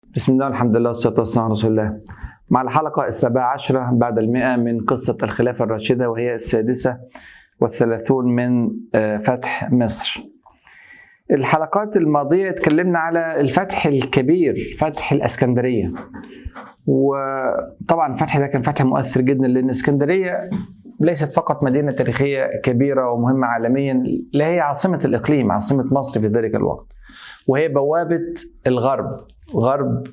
بسم الله الحمد لله والصلاة والسلام على رسول الله مع الحلقة السابعة عشرة بعد المئة من قصة الخلافة الراشدة وهي السادسة والثلاثون من فتح مصر الحلقات الماضية اتكلمنا على الفتح الكبير فتح الأسكندرية وطبعا الفتح ده كان فتح مؤثر جدا لأن اسكندرية ليست فقط مدينة تاريخية كبيرة ومهمة عالميا لا هي عاصمة الإقليم عاصمة مصر في ذلك الوقت وهي بوابة الغرب غرب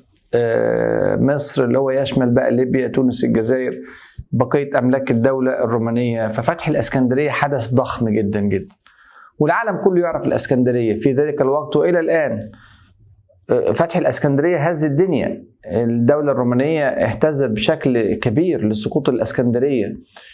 مصر اللي هو يشمل بقى ليبيا تونس الجزائر بقية أملاك الدولة الرومانية ففتح الأسكندرية حدث ضخم جدا جدا والعالم كله يعرف الأسكندرية في ذلك الوقت وإلى الآن فتح الأسكندرية هز الدنيا الدولة الرومانية اهتزت بشكل كبير لسقوط الأسكندرية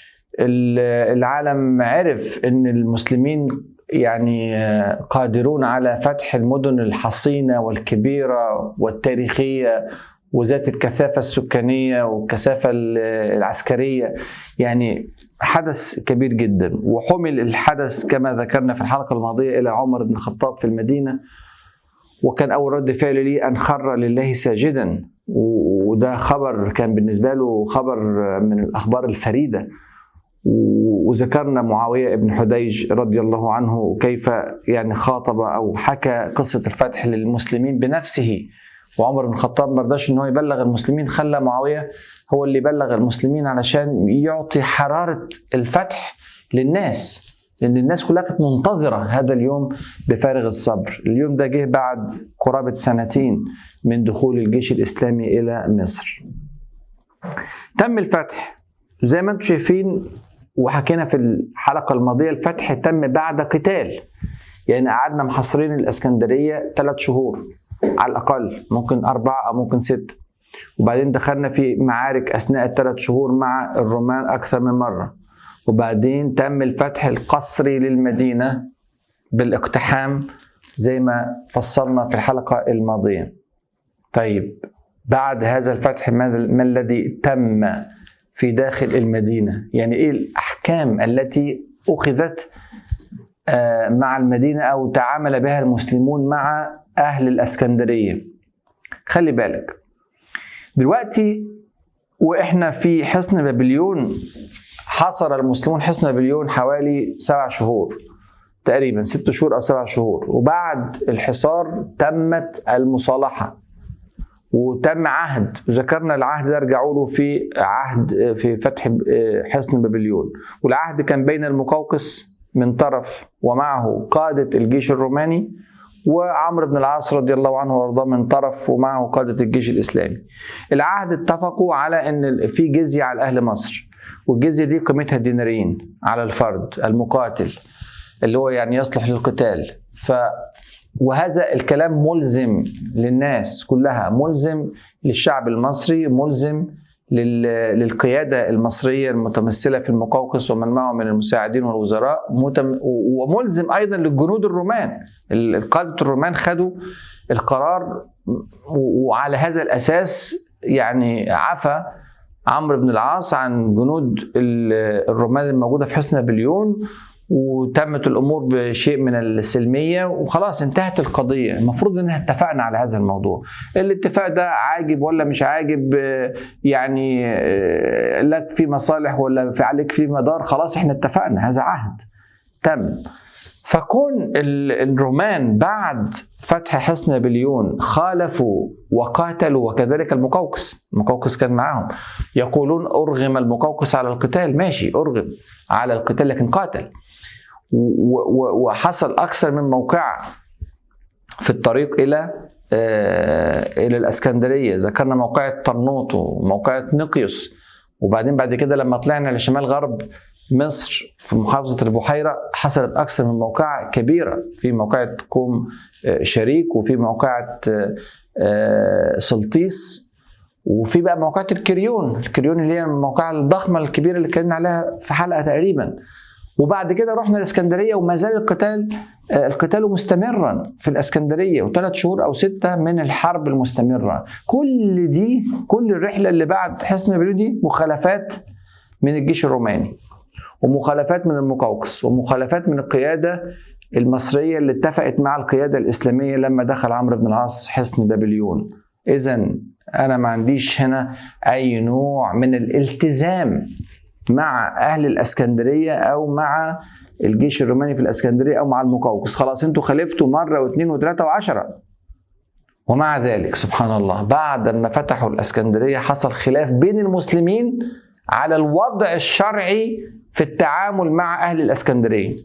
العالم عرف ان المسلمين يعني قادرون على فتح المدن الحصينه والكبيره والتاريخيه وذات الكثافه السكانيه والكثافه العسكريه يعني حدث كبير جدا وحمل الحدث كما ذكرنا في الحلقه الماضيه الى عمر بن الخطاب في المدينه وكان اول رد فعل لي ان خر لله ساجدا وده خبر كان بالنسبه له خبر من الاخبار الفريده وذكرنا معاوية بن حديج رضي الله عنه كيف يعني خاطب أو حكى قصة الفتح للمسلمين بنفسه وعمر بن الخطاب ما رضاش ان هو يبلغ المسلمين خلى معاويه هو اللي بلغ المسلمين علشان يعطي حراره الفتح للناس لان الناس كلها كانت منتظره هذا اليوم بفارغ الصبر اليوم ده جه بعد قرابه سنتين من دخول الجيش الاسلامي الى مصر تم الفتح زي ما انتم شايفين وحكينا في الحلقة الماضية الفتح تم بعد قتال يعني قعدنا محاصرين الإسكندرية ثلاث شهور على الأقل ممكن أربعة أو ممكن ست وبعدين دخلنا في معارك أثناء الثلاث شهور مع الرومان أكثر من مرة وبعدين تم الفتح القسري للمدينة بالاقتحام زي ما فصلنا في الحلقة الماضية طيب بعد هذا الفتح ما الذي تم في داخل المدينة يعني إيه الأحكام التي أخذت مع المدينة أو تعامل بها المسلمون مع أهل الأسكندرية خلي بالك دلوقتي وإحنا في حصن بابليون حصر المسلمون حصن بابليون حوالي سبع شهور تقريبا ست شهور أو سبع شهور وبعد الحصار تمت المصالحة وتم عهد ذكرنا العهد ده رجعوا له في عهد في فتح حصن بابليون والعهد كان بين المقوقس من طرف ومعه قادة الجيش الروماني وعمرو بن العاص رضي الله عنه وارضاه من طرف ومعه قادة الجيش الإسلامي العهد اتفقوا على أن في جزية على أهل مصر والجزية دي قيمتها دينارين على الفرد المقاتل اللي هو يعني يصلح للقتال ف وهذا الكلام ملزم للناس كلها ملزم للشعب المصري ملزم للقيادة المصرية المتمثلة في المقوقس ومن معه من المساعدين والوزراء وملزم أيضا للجنود الرومان القادة الرومان خدوا القرار وعلى هذا الأساس يعني عفى عمرو بن العاص عن جنود الرومان الموجودة في حصن بليون وتمت الامور بشيء من السلميه وخلاص انتهت القضيه المفروض ان اتفقنا على هذا الموضوع الاتفاق ده عاجب ولا مش عاجب يعني لك في مصالح ولا في عليك في مدار خلاص احنا اتفقنا هذا عهد تم فكون الرومان بعد فتح حصن بليون خالفوا وقاتلوا وكذلك المقوقس المقوقس كان معاهم يقولون ارغم المقوقس على القتال ماشي ارغم على القتال لكن قاتل وحصل اكثر من موقع في الطريق الى الى الاسكندريه ذكرنا موقعة طرنوط وموقعة نقيوس وبعدين بعد كده لما طلعنا لشمال غرب مصر في محافظة البحيرة حصلت أكثر من موقعة كبيرة في موقعة كوم شريك وفي موقعة سلطيس وفي بقى موقعة الكريون الكريون اللي هي الموقعة الضخمة الكبيرة اللي اتكلمنا عليها في حلقة تقريبا وبعد كده رحنا الاسكندريه وما زال القتال القتال مستمرا في الاسكندريه وثلاث شهور او سته من الحرب المستمره كل دي كل الرحله اللي بعد حصن بلو دي مخالفات من الجيش الروماني ومخالفات من المقوقس ومخالفات من القياده المصريه اللي اتفقت مع القياده الاسلاميه لما دخل عمرو بن العاص حصن بابليون اذا انا ما عنديش هنا اي نوع من الالتزام مع اهل الاسكندريه او مع الجيش الروماني في الاسكندريه او مع المقوقس خلاص انتوا خالفتوا مره واثنين وثلاثه وعشره ومع ذلك سبحان الله بعد ما فتحوا الاسكندريه حصل خلاف بين المسلمين على الوضع الشرعي في التعامل مع اهل الاسكندريه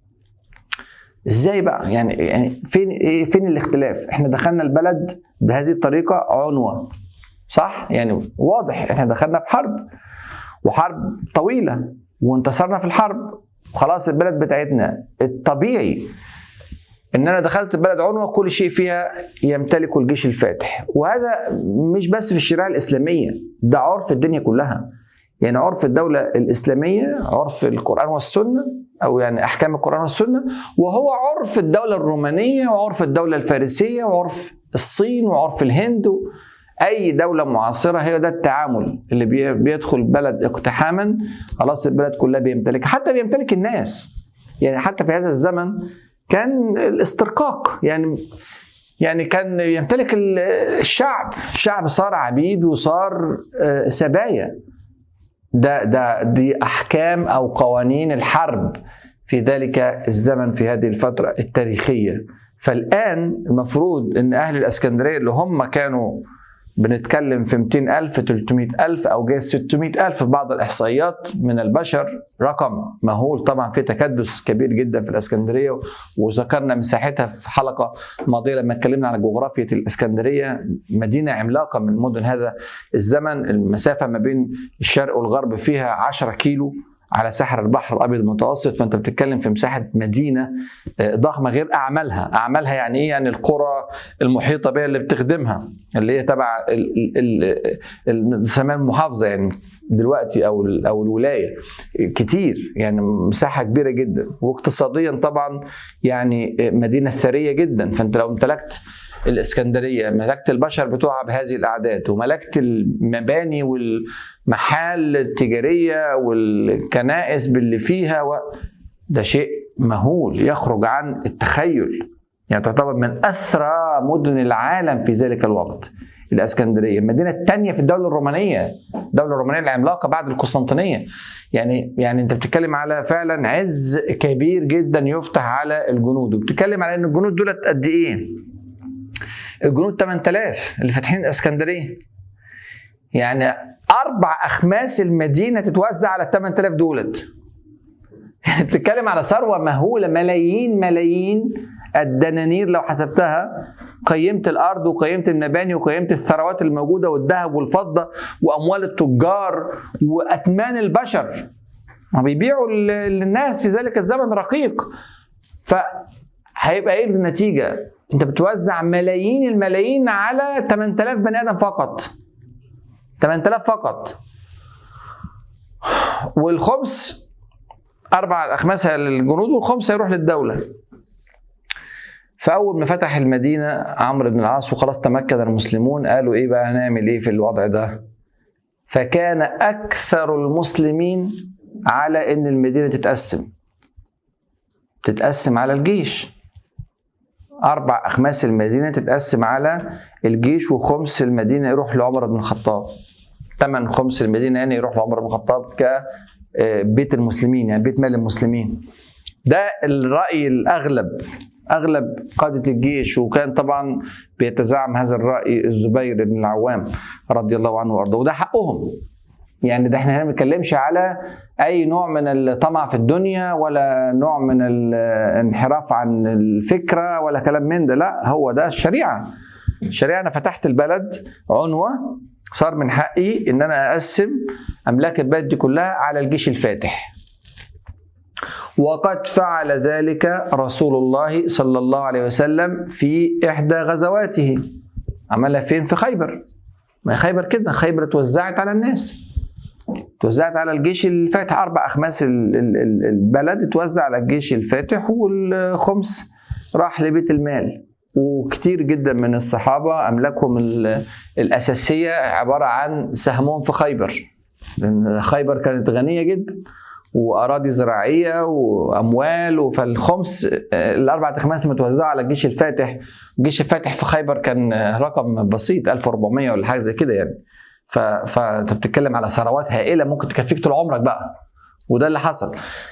ازاي بقى يعني يعني فين فين الاختلاف احنا دخلنا البلد بهذه الطريقه عنوه صح يعني واضح احنا دخلنا بحرب وحرب طويله وانتصرنا في الحرب وخلاص البلد بتاعتنا الطبيعي ان انا دخلت البلد عنوه كل شيء فيها يمتلكه الجيش الفاتح وهذا مش بس في الشريعه الاسلاميه ده عرف الدنيا كلها يعني عرف الدولة الإسلامية عرف القرآن والسنة أو يعني أحكام القرآن والسنة وهو عرف الدولة الرومانية وعرف الدولة الفارسية وعرف الصين وعرف الهند أي دولة معاصرة هي ده التعامل اللي بيدخل بلد اقتحاما خلاص البلد كلها بيمتلك حتى بيمتلك الناس يعني حتى في هذا الزمن كان الاسترقاق يعني يعني كان يمتلك الشعب الشعب صار عبيد وصار سبايا ده ده دي احكام او قوانين الحرب في ذلك الزمن في هذه الفتره التاريخيه فالان المفروض ان اهل الاسكندريه اللي هم كانوا بنتكلم في 200 ألف 300 ألف أو جايز 600 ألف في بعض الإحصائيات من البشر رقم مهول طبعا في تكدس كبير جدا في الإسكندرية وذكرنا مساحتها في حلقة ماضية لما اتكلمنا على جغرافية الإسكندرية مدينة عملاقة من مدن هذا الزمن المسافة ما بين الشرق والغرب فيها 10 كيلو على ساحل البحر الابيض المتوسط فانت بتتكلم في مساحه مدينه ضخمه غير اعمالها اعمالها يعني ايه يعني القرى المحيطه بها اللي بتخدمها اللي هي تبع نسميها المحافظه يعني دلوقتي او او الولايه كتير يعني مساحه كبيره جدا واقتصاديا طبعا يعني مدينه ثريه جدا فانت لو امتلكت الاسكندريه ملكت البشر بتوعها بهذه الاعداد وملكت المباني والمحال التجاريه والكنائس باللي فيها و... ده شيء مهول يخرج عن التخيل يعني تعتبر من اثرى مدن العالم في ذلك الوقت الاسكندريه المدينه الثانيه في الدوله الرومانيه الدوله الرومانيه العملاقه بعد القسطنطينيه يعني يعني انت بتتكلم على فعلا عز كبير جدا يفتح على الجنود وبتتكلم على ان الجنود دولت قد ايه الجنود 8000 اللي فاتحين الاسكندريه يعني اربع اخماس المدينه تتوزع على ال 8000 دولت يعني بتتكلم على ثروه مهوله ملايين ملايين الدنانير لو حسبتها قيمت الارض وقيمت المباني وقيمت الثروات الموجوده والذهب والفضه واموال التجار واتمان البشر ما بيبيعوا للناس في ذلك الزمن رقيق فهيبقى ايه النتيجه انت بتوزع ملايين الملايين على 8000 بني ادم فقط 8000 فقط والخمس اربع اخماس للجنود والخمس هيروح للدوله فاول ما فتح المدينه عمرو بن العاص وخلاص تمكن المسلمون قالوا ايه بقى هنعمل ايه في الوضع ده فكان اكثر المسلمين على ان المدينه تتقسم تتقسم على الجيش أربع أخماس المدينة تتقسم على الجيش وخمس المدينة يروح لعمر بن الخطاب ثمن خمس المدينة يعني يروح لعمر بن الخطاب كبيت المسلمين يعني بيت مال المسلمين ده الرأي الأغلب أغلب قادة الجيش وكان طبعا بيتزعم هذا الرأي الزبير بن العوام رضي الله عنه وأرضاه وده حقهم يعني ده احنا هنا ما بنتكلمش على اي نوع من الطمع في الدنيا ولا نوع من الانحراف عن الفكره ولا كلام من ده لا هو ده الشريعه الشريعه انا فتحت البلد عنوه صار من حقي ان انا اقسم املاك البلد دي كلها على الجيش الفاتح وقد فعل ذلك رسول الله صلى الله عليه وسلم في احدى غزواته عملها فين في خيبر ما خيبر كده خيبر اتوزعت على الناس توزعت على الجيش الفاتح اربع اخماس البلد اتوزع على الجيش الفاتح والخمس راح لبيت المال وكتير جدا من الصحابه املاكهم الاساسيه عباره عن سهمهم في خيبر لان خيبر كانت غنيه جدا واراضي زراعيه واموال فالخمس الاربع اخماس متوزعه على الجيش الفاتح الجيش الفاتح في خيبر كان رقم بسيط 1400 ولا حاجه زي كده يعني فانت بتتكلم على ثروات هائله ممكن تكفيك طول عمرك بقى وده اللي حصل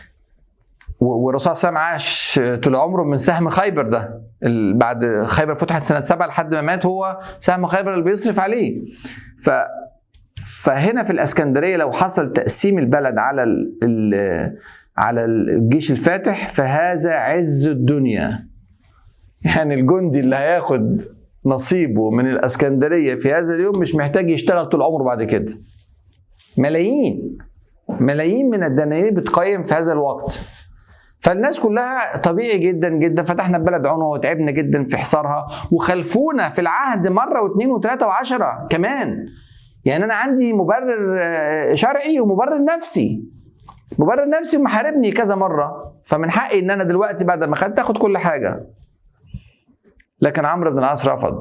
والرسول صلى الله عليه وسلم عاش طول عمره من سهم خيبر ده بعد خيبر فتحت سنه سبعه لحد ما مات هو سهم خيبر اللي بيصرف عليه ف فهنا في الاسكندريه لو حصل تقسيم البلد على ال على الجيش الفاتح فهذا عز الدنيا يعني الجندي اللي هياخد نصيبه من الاسكندريه في هذا اليوم مش محتاج يشتغل طول عمره بعد كده ملايين ملايين من الدنانير بتقيم في هذا الوقت فالناس كلها طبيعي جدا جدا فتحنا البلد عنوة وتعبنا جدا في حصارها وخلفونا في العهد مره واثنين وثلاثه وعشره كمان يعني انا عندي مبرر شرعي ومبرر نفسي مبرر نفسي ومحاربني كذا مره فمن حقي ان انا دلوقتي بعد ما خدت اخد كل حاجه لكن عمرو بن العاص رفض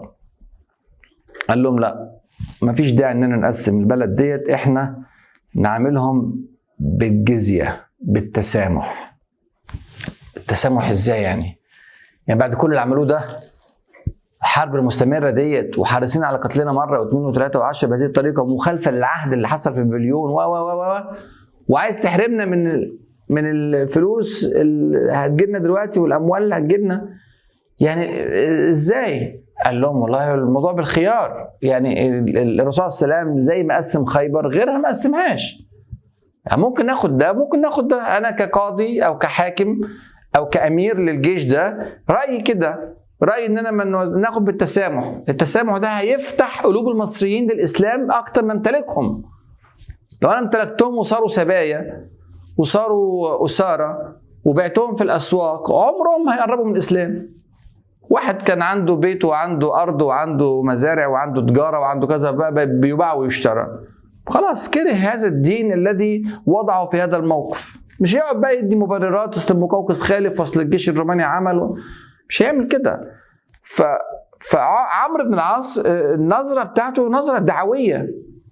قال لهم لا مفيش داعي اننا نقسم البلد ديت احنا نعملهم بالجزيه بالتسامح التسامح ازاي يعني يعني بعد كل اللي عملوه ده الحرب المستمره ديت وحارسين على قتلنا مره واثنين وثلاثه وعشره بهذه الطريقه ومخالفه للعهد اللي حصل في البليون و و و وعايز تحرمنا من من الفلوس اللي هتجيلنا دلوقتي والاموال اللي هتجيلنا يعني ازاي؟ قال لهم والله الموضوع بالخيار يعني الرسول صلى الله عليه وسلم زي ما قسم خيبر غيرها ما قسمهاش يعني ممكن ناخد ده ممكن ناخد ده انا كقاضي او كحاكم او كامير للجيش ده رايي كده رايي اننا من ناخد بالتسامح التسامح ده هيفتح قلوب المصريين للاسلام اكتر ما امتلكهم لو انا امتلكتهم وصاروا سبايا وصاروا اساره وبعتهم في الاسواق عمرهم ما هيقربوا من الاسلام واحد كان عنده بيت وعنده ارض وعنده مزارع وعنده تجاره وعنده كذا بقى بيباع ويشترى خلاص كره هذا الدين الذي وضعه في هذا الموقف مش هيقعد بقى يدي مبررات اصل المقوقس خالف اصل الجيش الروماني عمل مش هيعمل كده ف فعمرو بن العاص النظره بتاعته نظره دعويه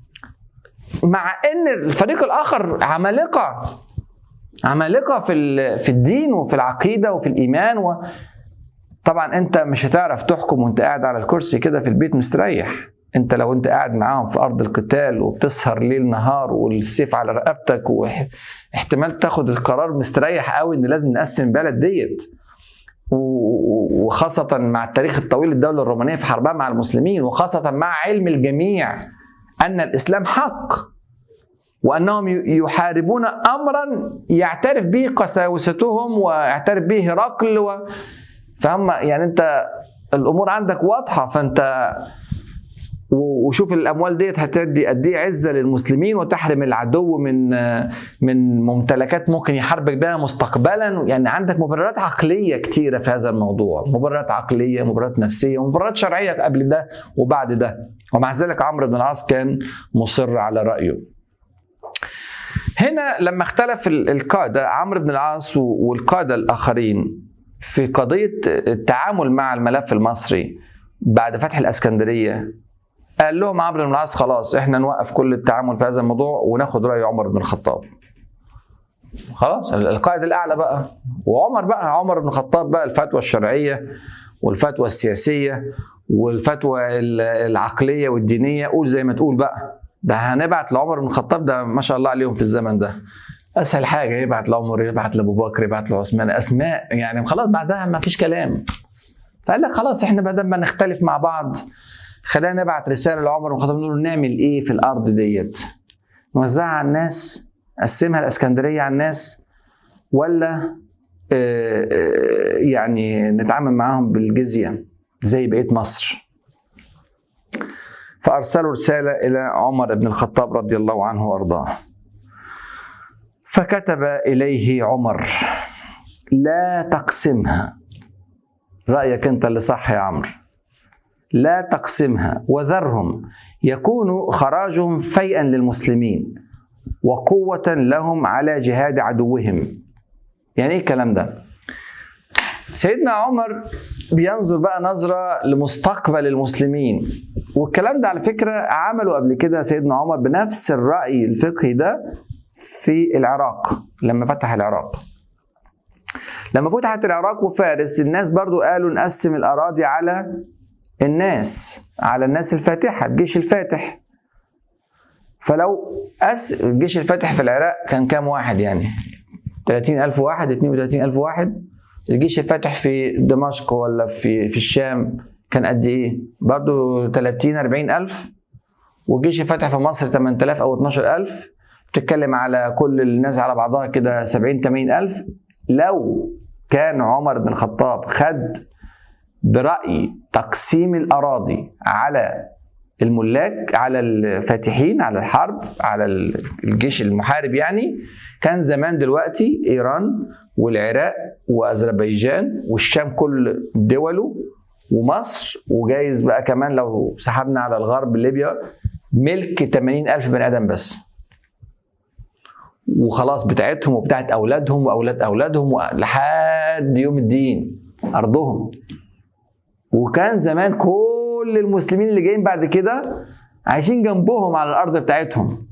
مع ان الفريق الاخر عمالقه عمالقه في في الدين وفي العقيده وفي الايمان و طبعا انت مش هتعرف تحكم وانت قاعد على الكرسي كده في البيت مستريح انت لو انت قاعد معاهم في ارض القتال وبتسهر ليل نهار والسيف على رقبتك واحتمال تاخد القرار مستريح قوي ان لازم نقسم البلد ديت وخاصة مع التاريخ الطويل الدولة الرومانية في حربها مع المسلمين وخاصة مع علم الجميع أن الإسلام حق وأنهم يحاربون أمرا يعترف به قساوستهم ويعترف به هرقل و... فهم يعني أنت الأمور عندك واضحة فأنت وشوف الاموال ديت هتدي قد ايه عزه للمسلمين وتحرم العدو من من ممتلكات ممكن يحاربك بها مستقبلا يعني عندك مبررات عقليه كتيره في هذا الموضوع مبررات عقليه مبررات نفسيه ومبررات شرعيه قبل ده وبعد ده ومع ذلك عمرو بن العاص كان مصر على رايه هنا لما اختلف القاده عمرو بن العاص والقاده الاخرين في قضيه التعامل مع الملف المصري بعد فتح الاسكندريه قال لهم عمرو بن العاص خلاص احنا نوقف كل التعامل في هذا الموضوع وناخد راي عمر بن الخطاب خلاص القائد الاعلى بقى وعمر بقى عمر بن الخطاب بقى الفتوى الشرعيه والفتوى السياسيه والفتوى العقليه والدينيه قول زي ما تقول بقى ده هنبعت لعمر بن الخطاب ده ما شاء الله عليهم في الزمن ده اسهل حاجه يبعت لعمر يبعت لابو بكر يبعت لعثمان اسماء يعني خلاص بعدها ما فيش كلام فقال لك خلاص احنا بدل ما نختلف مع بعض خلينا نبعت رساله لعمر بن الخطاب نقول له نعمل ايه في الارض ديت نوزعها على الناس نقسمها الاسكندريه على الناس ولا يعني نتعامل معاهم بالجزيه زي بقيه مصر فارسلوا رساله الى عمر بن الخطاب رضي الله عنه وارضاه فكتب اليه عمر لا تقسمها رايك انت اللي صح يا عمرو لا تقسمها وذرهم يكون خراجهم فيئا للمسلمين وقوة لهم على جهاد عدوهم يعني ايه الكلام ده سيدنا عمر بينظر بقى نظرة لمستقبل المسلمين والكلام ده على فكرة عمله قبل كده سيدنا عمر بنفس الرأي الفقهي ده في العراق لما فتح العراق لما فتحت العراق وفارس الناس برضو قالوا نقسم الأراضي على الناس على الناس الفاتحة الجيش الفاتح فلو أس الجيش الفاتح في العراق كان كام واحد يعني 30 ألف واحد 32 ألف واحد الجيش الفاتح في دمشق ولا في في الشام كان قد ايه؟ برضه 30 40 ألف والجيش الفاتح في مصر 8000 أو 12000 بتتكلم على كل الناس على بعضها كده 70 80 ألف لو كان عمر بن الخطاب خد برأي تقسيم الأراضي على الملاك على الفاتحين على الحرب على الجيش المحارب يعني كان زمان دلوقتي ايران والعراق واذربيجان والشام كل دوله ومصر وجايز بقى كمان لو سحبنا على الغرب ليبيا ملك 80 ألف بني آدم بس وخلاص بتاعتهم وبتاعت أولادهم وأولاد أولادهم لحد يوم الدين أرضهم وكان زمان كل المسلمين اللي جايين بعد كده عايشين جنبهم على الأرض بتاعتهم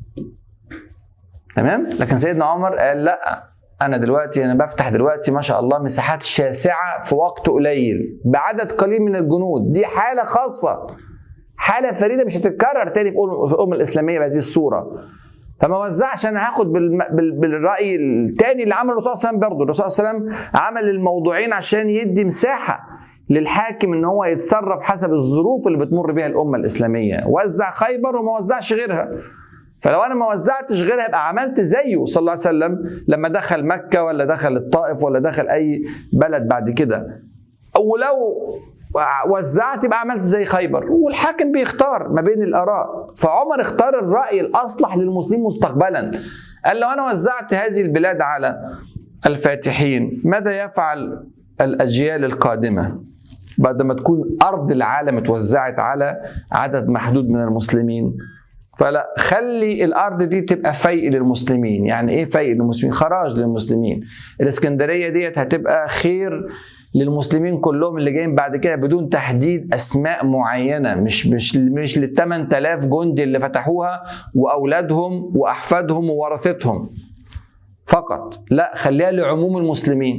تمام لكن سيدنا عمر قال لا انا دلوقتي انا بفتح دلوقتي ما شاء الله مساحات شاسعه في وقت قليل بعدد قليل من الجنود دي حاله خاصه حاله فريده مش هتتكرر تاني في الامه الاسلاميه بهذه الصوره فما وزعش انا هاخد بالراي الثاني اللي عمله الرسول صلى الله عليه وسلم برضه الرسول صلى الله عليه وسلم عمل الموضوعين عشان يدي مساحه للحاكم ان هو يتصرف حسب الظروف اللي بتمر بها الامه الاسلاميه وزع خيبر وما وزعش غيرها فلو انا ما وزعتش غيرها يبقى عملت زيه صلى الله عليه وسلم لما دخل مكه ولا دخل الطائف ولا دخل اي بلد بعد كده ولو وزعت يبقى عملت زي خيبر والحاكم بيختار ما بين الاراء فعمر اختار الراي الاصلح للمسلمين مستقبلا قال لو انا وزعت هذه البلاد على الفاتحين ماذا يفعل الاجيال القادمه بعد ما تكون ارض العالم اتوزعت على عدد محدود من المسلمين فلا خلي الارض دي تبقى فيء للمسلمين يعني ايه فيء للمسلمين خراج للمسلمين الاسكندريه ديت هتبقى خير للمسلمين كلهم اللي جايين بعد كده بدون تحديد اسماء معينه مش مش مش لل 8000 جندي اللي فتحوها واولادهم واحفادهم وورثتهم فقط لا خليها لعموم المسلمين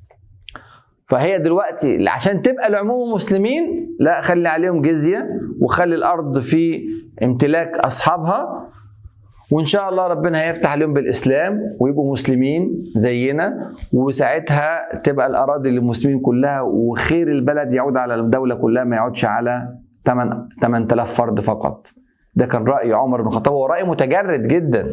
فهي دلوقتي عشان تبقى لعموم المسلمين لا خلي عليهم جزيه وخلي الارض في امتلاك اصحابها وان شاء الله ربنا هيفتح عليهم بالاسلام ويبقوا مسلمين زينا وساعتها تبقى الاراضي للمسلمين كلها وخير البلد يعود على الدوله كلها ما يعودش على 8 8000 فرد فقط ده كان راي عمر بن الخطاب وراي متجرد جدا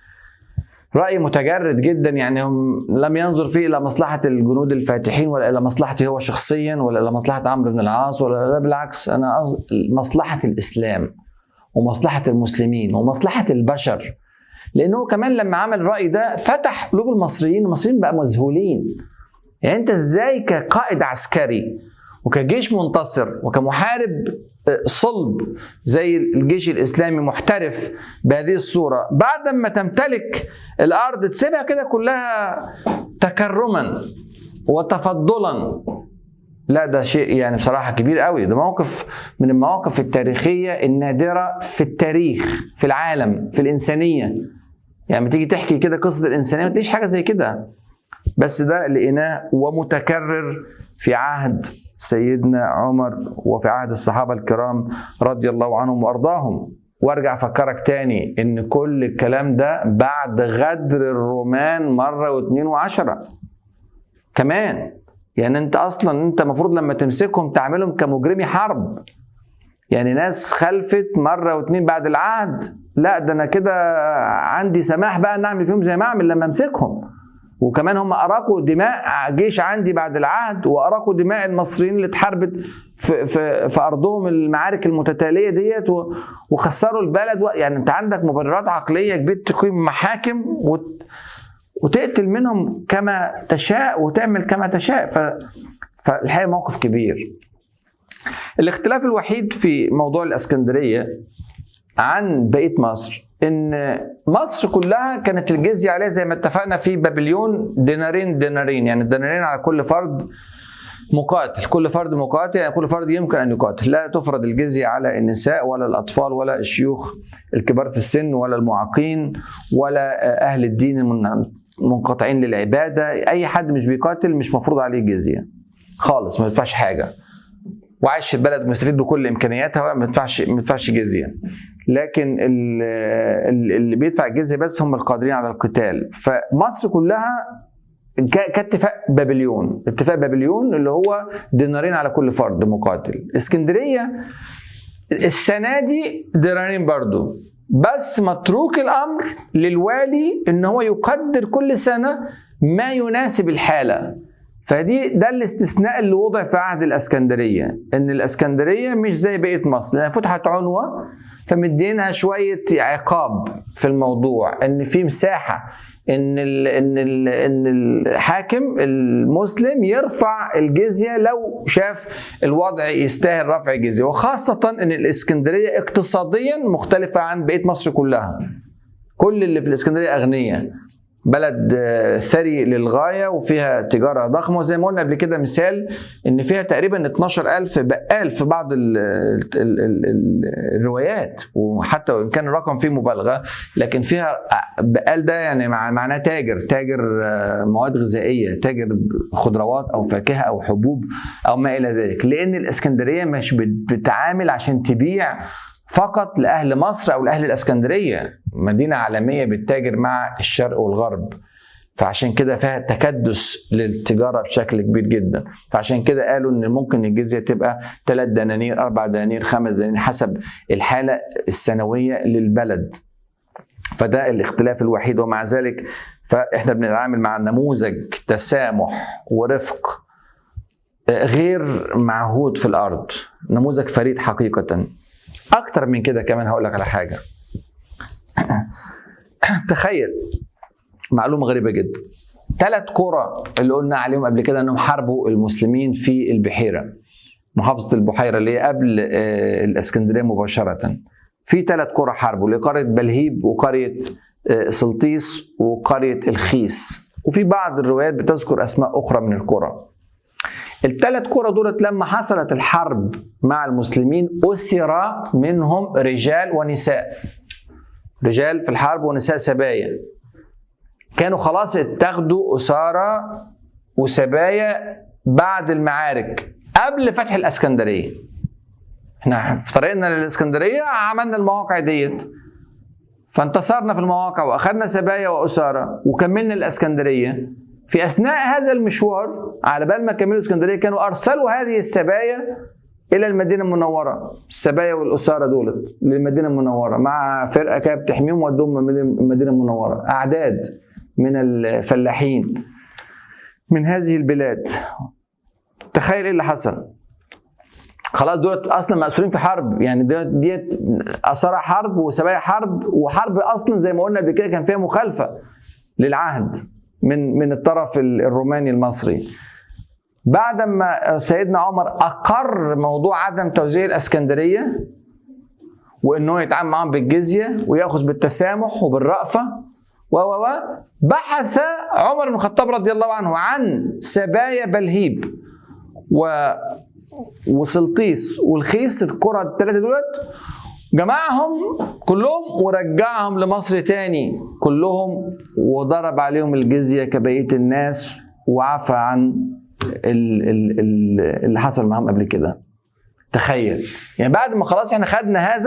رأي متجرد جدا يعني هم لم ينظر فيه إلى مصلحة الجنود الفاتحين ولا إلى مصلحته هو شخصيا ولا إلى مصلحة عمرو بن العاص ولا لا بالعكس أنا مصلحة الإسلام ومصلحة المسلمين ومصلحة البشر لأنه كمان لما عمل الرأي ده فتح قلوب المصريين المصريين بقى مذهولين يعني أنت إزاي كقائد عسكري وكجيش منتصر وكمحارب صلب زي الجيش الاسلامي محترف بهذه الصوره بعد ما تمتلك الارض تسيبها كده كلها تكرما وتفضلا لا ده شيء يعني بصراحه كبير قوي ده موقف من المواقف التاريخيه النادره في التاريخ في العالم في الانسانيه يعني تيجي تحكي كده قصه الانسانيه ما تلاقيش حاجه زي كده بس ده لقيناه ومتكرر في عهد سيدنا عمر وفي عهد الصحابة الكرام رضي الله عنهم وأرضاهم وارجع افكرك تاني ان كل الكلام ده بعد غدر الرومان مرة واثنين وعشرة كمان يعني انت اصلا انت المفروض لما تمسكهم تعملهم كمجرمي حرب يعني ناس خلفت مرة واثنين بعد العهد لا ده انا كده عندي سماح بقى ان اعمل فيهم زي ما اعمل لما امسكهم وكمان هم اراقوا دماء جيش عندي بعد العهد واراقوا دماء المصريين اللي اتحاربت في, في, في ارضهم المعارك المتتاليه ديت وخسروا البلد يعني انت عندك مبررات عقليه كبيره تقيم محاكم وت وتقتل منهم كما تشاء وتعمل كما تشاء ف فالحقيقه موقف كبير. الاختلاف الوحيد في موضوع الاسكندريه عن بقيه مصر ان مصر كلها كانت الجزيه عليها زي ما اتفقنا في بابليون دينارين دينارين يعني دينارين على كل فرد مقاتل كل فرد مقاتل يعني كل فرد يمكن ان يقاتل لا تفرض الجزيه على النساء ولا الاطفال ولا الشيوخ الكبار في السن ولا المعاقين ولا اهل الدين المنقطعين للعباده اي حد مش بيقاتل مش مفروض عليه جزيه خالص ما يدفعش حاجه وعايش في البلد مستفيد بكل امكانياتها ما يدفعش ما يدفعش جزيه لكن اللي بيدفع الجزيه بس هم القادرين على القتال فمصر كلها كاتفاق بابليون اتفاق بابليون اللي هو دينارين على كل فرد مقاتل اسكندريه السنه دي دينارين برضو بس متروك الامر للوالي ان هو يقدر كل سنه ما يناسب الحاله فدي ده الاستثناء اللي وضع في عهد الاسكندريه ان الاسكندريه مش زي بقيه مصر لان فتحت عنوه فمدينها شويه عقاب في الموضوع ان في مساحه ان ال ان ال ان الحاكم المسلم يرفع الجزيه لو شاف الوضع يستاهل رفع الجزيه وخاصه ان الاسكندريه اقتصاديا مختلفه عن بقيه مصر كلها كل اللي في الاسكندريه اغنياء بلد آه، ثري للغاية وفيها تجارة ضخمة وزي ما قلنا قبل كده مثال إن فيها تقريبا 12000 بقال في بعض ال ال ال ال الروايات وحتى وإن كان الرقم فيه مبالغة لكن فيها بقال ده يعني معناه تاجر تاجر آه، مواد غذائية تاجر خضروات أو فاكهة أو حبوب أو ما إلى ذلك لأن الإسكندرية مش بتعامل عشان تبيع فقط لاهل مصر او لاهل الاسكندريه مدينه عالميه بتتاجر مع الشرق والغرب فعشان كده فيها تكدس للتجاره بشكل كبير جدا فعشان كده قالوا ان ممكن الجزيه تبقى 3 دنانير 4 دنانير 5 دنانير حسب الحاله السنويه للبلد فده الاختلاف الوحيد ومع ذلك فاحنا بنتعامل مع نموذج تسامح ورفق غير معهود في الارض نموذج فريد حقيقه اكتر من كده كمان هقول لك على حاجه تخيل معلومه غريبه جدا ثلاث قرى اللي قلنا عليهم قبل كده انهم حاربوا المسلمين في البحيره محافظه البحيره اللي هي قبل آه، الاسكندريه مباشره في ثلاث قرى حاربوا اللي قريه بلهيب وقريه آه، سلطيس وقريه الخيس وفي بعض الروايات بتذكر اسماء اخرى من القرى الثلاث قرى دولت لما حصلت الحرب مع المسلمين أسر منهم رجال ونساء رجال في الحرب ونساء سبايا كانوا خلاص اتخذوا أسارة وسبايا بعد المعارك قبل فتح الاسكندريه احنا في طريقنا للاسكندريه عملنا المواقع ديت فانتصرنا في المواقع واخذنا سبايا واساره وكملنا الاسكندريه في اثناء هذا المشوار على بال ما كملوا اسكندريه كانوا ارسلوا هذه السبايا الى المدينه المنوره السبايا والاساره دولت للمدينه المنوره مع فرقه كانت بتحميهم ودوهم المدينه المنوره اعداد من الفلاحين من هذه البلاد تخيل ايه اللي حصل خلاص دولت اصلا مأسورين في حرب يعني ديت ديت اثار حرب وسبايا حرب وحرب اصلا زي ما قلنا قبل كده كان فيها مخالفه للعهد من من الطرف الروماني المصري بعد ما سيدنا عمر اقر موضوع عدم توزيع الاسكندريه وانه يتعامل معاهم بالجزيه وياخذ بالتسامح وبالرأفه و و بحث عمر بن الخطاب رضي الله عنه عن سبايا بلهيب و وسلطيس والخيس القرى الثلاثه دولت جمعهم كلهم ورجعهم لمصر تاني كلهم وضرب عليهم الجزية كبقية الناس وعفى عن اللي حصل معاهم قبل كده تخيل يعني بعد ما خلاص احنا خدنا هذا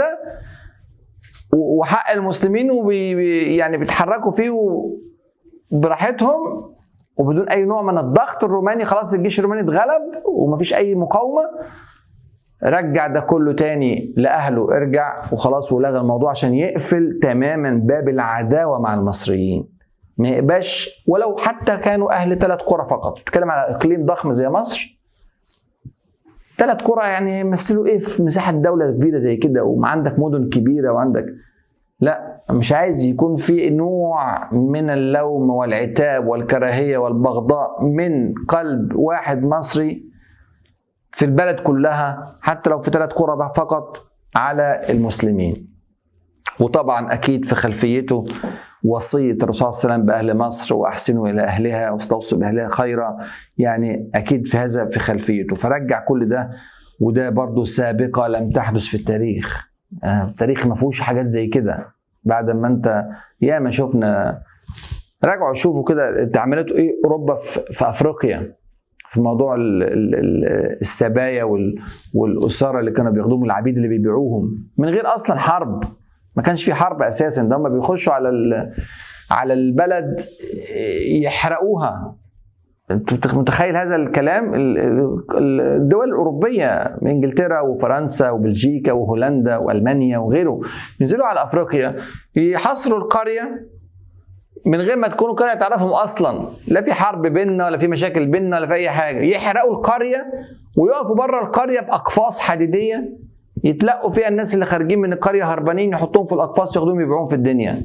وحق المسلمين وبي يعني بيتحركوا فيه براحتهم وبدون اي نوع من الضغط الروماني خلاص الجيش الروماني اتغلب ومفيش اي مقاومه رجع ده كله تاني لاهله ارجع وخلاص ولغى الموضوع عشان يقفل تماما باب العداوه مع المصريين ما يبقاش ولو حتى كانوا اهل ثلاث قرى فقط بتتكلم على اقليم ضخم زي مصر ثلاث قرى يعني يمثلوا ايه في مساحه دوله كبيره زي كده وعندك مدن كبيره وعندك لا مش عايز يكون في نوع من اللوم والعتاب والكراهيه والبغضاء من قلب واحد مصري في البلد كلها حتى لو في ثلاث قرى فقط على المسلمين وطبعا اكيد في خلفيته وصيه الرسول صلى الله عليه وسلم باهل مصر واحسنوا الى اهلها واستوصوا باهلها خيرا يعني اكيد في هذا في خلفيته فرجع كل ده وده برضه سابقه لم تحدث في التاريخ آه، التاريخ ما فيهوش حاجات زي كده بعد ما انت ياما شفنا راجعوا شوفوا كده عملته ايه اوروبا في, في افريقيا في موضوع ال- ال- ال- السبايا وال- والاساره اللي كانوا بياخدوهم العبيد اللي بيبيعوهم من غير اصلا حرب ما كانش في حرب اساسا ده هم بيخشوا على ال- على البلد يحرقوها انت متخيل هذا الكلام ال- ال- الدول الاوروبيه انجلترا وفرنسا وبلجيكا وهولندا والمانيا وغيره ينزلوا على افريقيا يحاصروا القريه من غير ما تكونوا قريه تعرفهم اصلا لا في حرب بيننا ولا في مشاكل بيننا ولا في اي حاجه يحرقوا القريه ويقفوا بره القريه باقفاص حديديه يتلقوا فيها الناس اللي خارجين من القريه هربانين يحطوهم في الاقفاص ياخدوهم يبيعوهم في الدنيا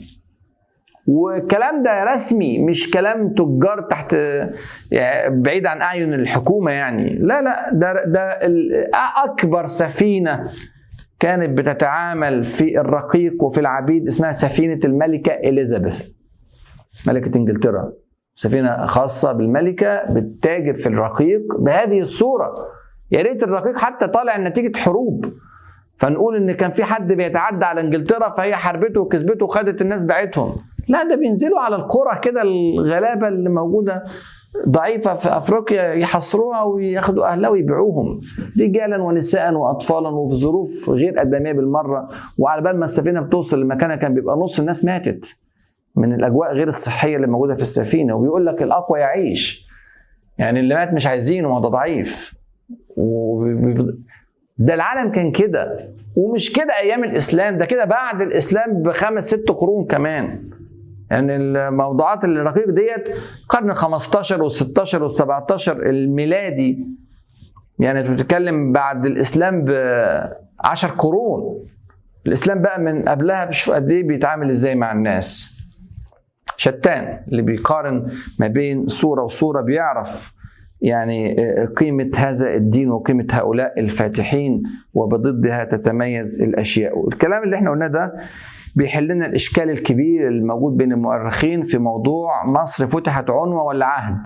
والكلام ده رسمي مش كلام تجار تحت يعني بعيد عن اعين الحكومه يعني لا لا ده ده ال- اكبر سفينه كانت بتتعامل في الرقيق وفي العبيد اسمها سفينه الملكه اليزابيث ملكه انجلترا سفينه خاصه بالملكه بتتاجر في الرقيق بهذه الصوره يا ريت الرقيق حتى طالع نتيجه حروب فنقول ان كان في حد بيتعدى على انجلترا فهي حربته وكسبته وخدت الناس بعتهم لا ده بينزلوا على القرى كده الغلابه اللي موجوده ضعيفه في افريقيا يحصروها وياخدوا اهلها ويبيعوهم رجالا ونساء واطفالا وفي ظروف غير ادميه بالمره وعلى بال ما السفينه بتوصل لمكانها كان بيبقى نص الناس ماتت من الاجواء غير الصحيه اللي موجوده في السفينه وبيقول لك الاقوى يعيش يعني اللي مات مش عايزينه ما هو ده ضعيف وبي- ده العالم كان كده ومش كده ايام الاسلام ده كده بعد الاسلام بخمس ست قرون كمان يعني الموضوعات الرقيق ديت القرن ال 15 وال 16 وال 17 الميلادي يعني انت بتتكلم بعد الاسلام ب 10 قرون الاسلام بقى من قبلها بشوف قد ايه بيتعامل ازاي مع الناس شتان اللي بيقارن ما بين صوره وصوره بيعرف يعني قيمة هذا الدين وقيمة هؤلاء الفاتحين وبضدها تتميز الأشياء الكلام اللي احنا قلناه ده بيحل لنا الإشكال الكبير الموجود بين المؤرخين في موضوع مصر فتحت عنوة ولا عهد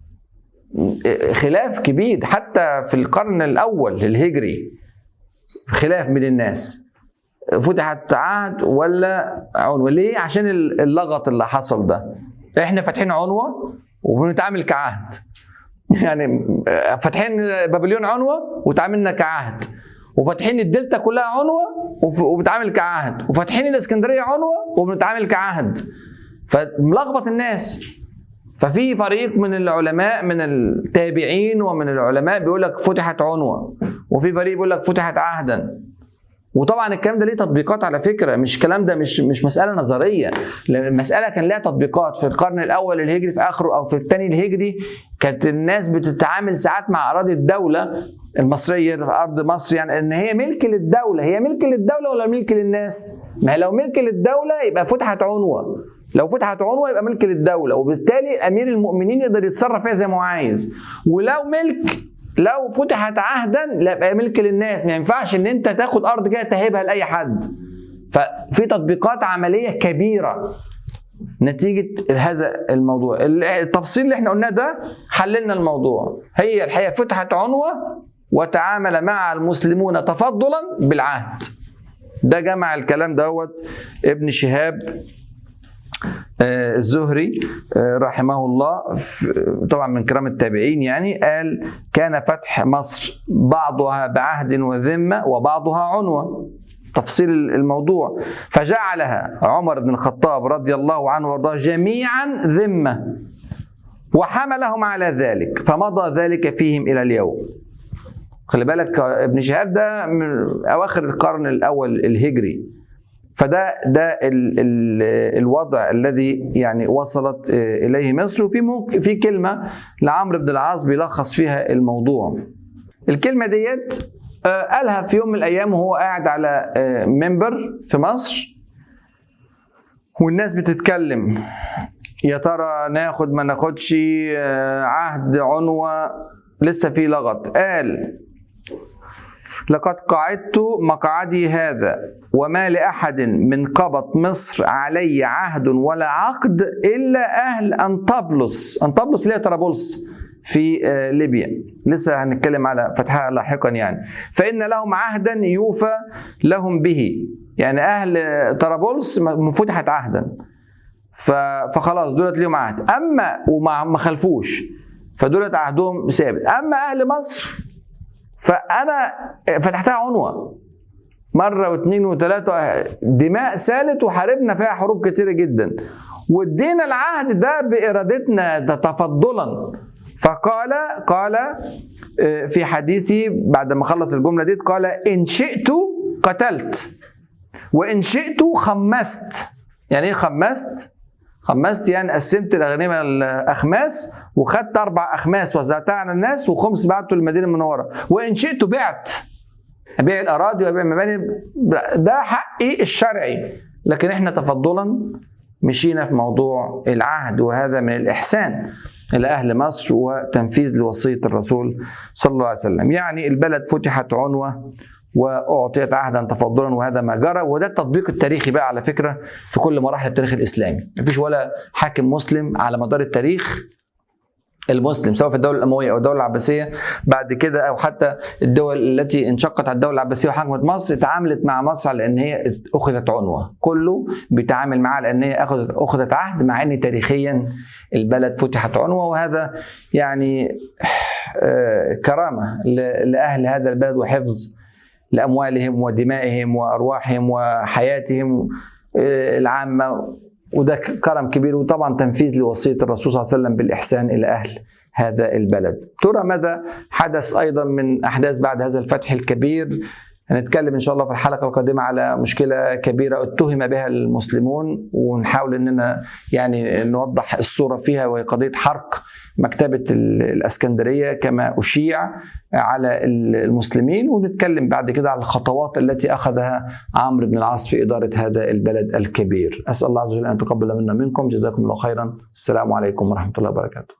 خلاف كبير حتى في القرن الأول الهجري خلاف بين الناس فتحت عهد ولا عنوة ليه؟ عشان اللغط اللي حصل ده احنا فاتحين عنوة وبنتعامل كعهد يعني فاتحين بابليون عنوه وتعاملنا كعهد وفاتحين الدلتا كلها عنوه وف- وبنتعامل كعهد وفاتحين الاسكندريه عنوه وبنتعامل كعهد فملخبط الناس ففي فريق من العلماء من التابعين ومن العلماء بيقول لك فتحت عنوه وفي فريق بيقول لك فتحت عهدا وطبعا الكلام ده ليه تطبيقات على فكره مش الكلام ده مش مش مساله نظريه لان المساله كان لها تطبيقات في القرن الاول الهجري في اخره او في الثاني الهجري كانت الناس بتتعامل ساعات مع اراضي الدوله المصريه في ارض مصر يعني ان هي ملك للدوله هي ملك للدوله ولا ملك للناس ما هي لو ملك للدوله يبقى فتحت عنوه لو فتحت عنوه يبقى ملك للدوله وبالتالي امير المؤمنين يقدر يتصرف فيها زي ما هو عايز ولو ملك لو فتحت عهدا لا يبقى ملك للناس ما ينفعش ان انت تاخد ارض كده تهبها لاي حد ففي تطبيقات عمليه كبيره نتيجه هذا الموضوع التفصيل اللي احنا قلناه ده حللنا الموضوع هي الحقيقه فتحت عنوه وتعامل مع المسلمون تفضلا بالعهد ده جمع الكلام دوت ابن شهاب آه، الزهري آه، رحمه الله ف- طبعا من كرام التابعين يعني قال كان فتح مصر بعضها بعهد وذمه وبعضها عنوه تفصيل الموضوع فجعلها عمر بن الخطاب رضي الله عنه وارضاه جميعا ذمه وحملهم على ذلك فمضى ذلك فيهم الى اليوم خلي بالك ابن شهاب ده من اواخر القرن الاول الهجري فده ده ال ال الوضع الذي يعني وصلت اليه مصر وفي ممكن في كلمه لعمرو بن العاص بيلخص فيها الموضوع الكلمه ديت آه، قالها في يوم من الايام وهو قاعد على آه، منبر في مصر والناس بتتكلم يا ترى ناخد ما ناخدش آه، عهد عنوه لسه في لغط قال لقد قعدت مقعدي هذا وما لأحد من قبط مصر علي عهد ولا عقد إلا أهل أنطبلس أنطبلس اللي هي طرابلس في ليبيا لسه هنتكلم على فتحها لاحقا يعني فإن لهم عهدا يوفى لهم به يعني أهل طرابلس فتحت عهدا فخلاص دولت ليهم عهد أما وما خلفوش فدولت عهدهم ثابت أما أهل مصر فانا فتحتها عنوه مره واثنين وثلاثه دماء سالت وحاربنا فيها حروب كتيره جدا وادينا العهد ده بارادتنا ده تفضلا فقال قال في حديثي بعد ما خلص الجمله دي قال ان شئت قتلت وان شئت خمست يعني ايه خمست خمست يعني قسمت الغنيمه الاخماس وخدت اربع اخماس وزعتها على الناس وخمس بعته للمدينه المنوره وان شئت بعت ابيع الاراضي وابيع المباني ده حقي الشرعي لكن احنا تفضلا مشينا في موضوع العهد وهذا من الاحسان الى اهل مصر وتنفيذ لوصيه الرسول صلى الله عليه وسلم يعني البلد فتحت عنوه واعطيت عهدا تفضلا وهذا ما جرى وده التطبيق التاريخي بقى على فكره في كل مراحل التاريخ الاسلامي مفيش ولا حاكم مسلم على مدار التاريخ المسلم سواء في الدولة الأموية أو الدولة العباسية بعد كده أو حتى الدول التي انشقت على الدولة العباسية وحكمت مصر تعاملت مع مصر على أن هي أخذت عنوة كله بيتعامل معها لأن هي أخذت أخذت عهد مع أن تاريخيا البلد فتحت عنوة وهذا يعني كرامة لأهل هذا البلد وحفظ لاموالهم ودمائهم وارواحهم وحياتهم العامه وده كرم كبير وطبعا تنفيذ لوصيه الرسول صلى الله عليه وسلم بالاحسان الى اهل هذا البلد. ترى ماذا حدث ايضا من احداث بعد هذا الفتح الكبير هنتكلم ان شاء الله في الحلقه القادمه على مشكله كبيره اتهم بها المسلمون ونحاول اننا يعني نوضح الصوره فيها وهي قضيه حرق مكتبه الاسكندريه كما اشيع على المسلمين ونتكلم بعد كده على الخطوات التي اخذها عمرو بن العاص في اداره هذا البلد الكبير اسال الله عز وجل ان يتقبل منا منكم جزاكم الله خيرا السلام عليكم ورحمه الله وبركاته